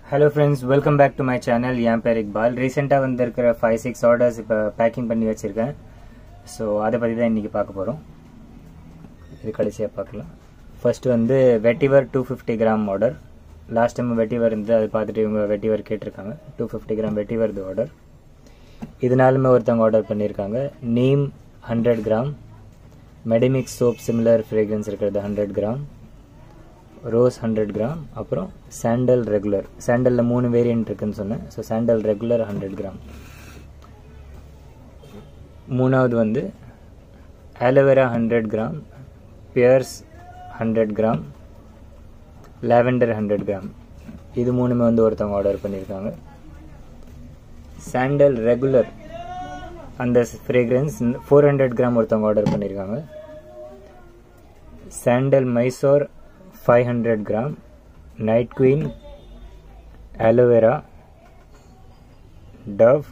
hello friends welcome back to my channel என் பேர் இக்பால் ரீசெண்டாக வந்திருக்கிற ஃபைவ் சிக்ஸ் ஆர்டர்ஸ் இப்போ பேக்கிங் பண்ணி வச்சுருக்கேன் ஸோ அதை பற்றி தான் இன்றைக்கி பார்க்க போகிறோம் இது கடைசியாக பார்க்கலாம் ஃபர்ஸ்ட் வந்து vetiver two fifty gram order last time vetiver இருந்து அதை பார்த்துட்டு இவங்க வெட்டிவர் கேட்டிருக்காங்க டூ ஃபிஃப்டி கிராம் வெட்டிவர் இது ஆர்டர் இதனாலுமே ஒருத்தவங்க ஆர்டர் பண்ணியிருக்காங்க neem hundred gram Medimix soap similar fragrance இருக்கிறது hundred gram rose hundred gram அப்புறம் சாண்டல் ரெகுலர் சாண்டலில் மூணு வேரியன்ட் இருக்குன்னு சொன்னேன் so sandal regular hundred gram மூணாவது வந்து aloe vera hundred gram Pears hundred gram lavender hundred gram இது மூணுமே வந்து ஒருத்தவங்க ஆர்டர் பண்ணியிருக்காங்க சாண்டல் ரெகுலர் அந்த ஃப்ரேக்ரன்ஸ் ஃபோர் ஹண்ட்ரட் கிராம் ஒருத்தவங்க ஆர்டர் பண்ணியிருக்காங்க sandal Mysore five hundred gram night queen aloe vera Dove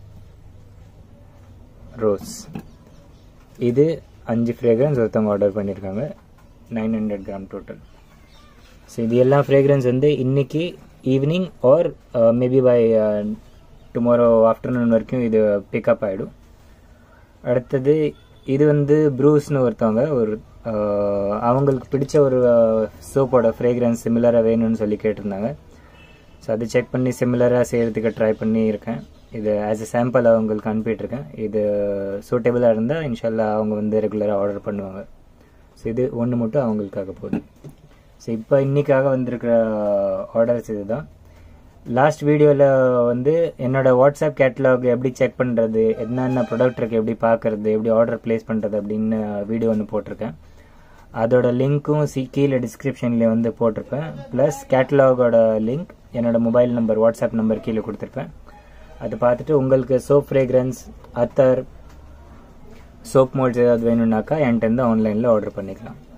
rose இது அஞ்சு ஃப்ரேக்ரன்ஸ் ஒருத்தவங்க ஆர்டர் பண்ணியிருக்காங்க nine hundred gram total so இது எல்லா ஃப்ரேக்ரன்ஸ் வந்து இன்னைக்கு evening or maybe by tomorrow afternoon வரைக்கும் இது பிக்கப் ஆகிடும் அடுத்தது இது வந்து ப்ரூஸ்னு ஒருத்தவங்க ஒரு அவங்களுக்கு பிடிச்ச ஒரு சோப்போட ஃப்ரேக்ரன்ஸ் சிமிலராக வேணும்னு சொல்லி கேட்டிருந்தாங்க ஸோ அது செக் பண்ணி சிமிலராக செய்கிறதுக்கு ட்ரை பண்ணி இருக்கேன் இது ஆஸ் எ சாம்பிள் அவங்களுக்கு அனுப்பிட்டுருக்கேன் இது சூட்டபிளாக இருந்தால் இன்ஷால்லா அவங்க வந்து ரெகுலராக ஆர்டர் பண்ணுவாங்க ஸோ இது ஒன்று மட்டும் அவங்களுக்காக போகுது ஸோ இப்போ இன்றைக்காக வந்திருக்கிற ஆர்டர்ஸ் இதுதான் லாஸ்ட் வீடியோவில் வந்து என்னோட வாட்ஸ்அப் கேட்டலாக் எப்படி செக் பண்ணுறது என்னென்ன ப்ராடக்ட் இருக்குது எப்படி பார்க்குறது எப்படி ஆர்டர் ப்ளேஸ் பண்ணுறது அப்படின்னு வீடியோ ஒன்று போட்டிருக்கேன் அதோட லிங்க்கும் சி கீழே டிஸ்கிரிப்ஷனில் வந்து போட்டிருப்பேன் ப்ளஸ் கேட்டலாகோட லிங்க் என்னோட மொபைல் நம்பர் வாட்ஸ்அப் நம்பர் கீழே கொடுத்துருப்பேன் அதை பார்த்துட்டு உங்களுக்கு சோப் ஃப்ரேக்ரன்ஸ் அத்தர் சோப் மோல்ஸ் ஏதாவது வேணும்னாக்கா என்கிட்ட ஆன்லைனில் ஆர்டர் பண்ணிக்கலாம்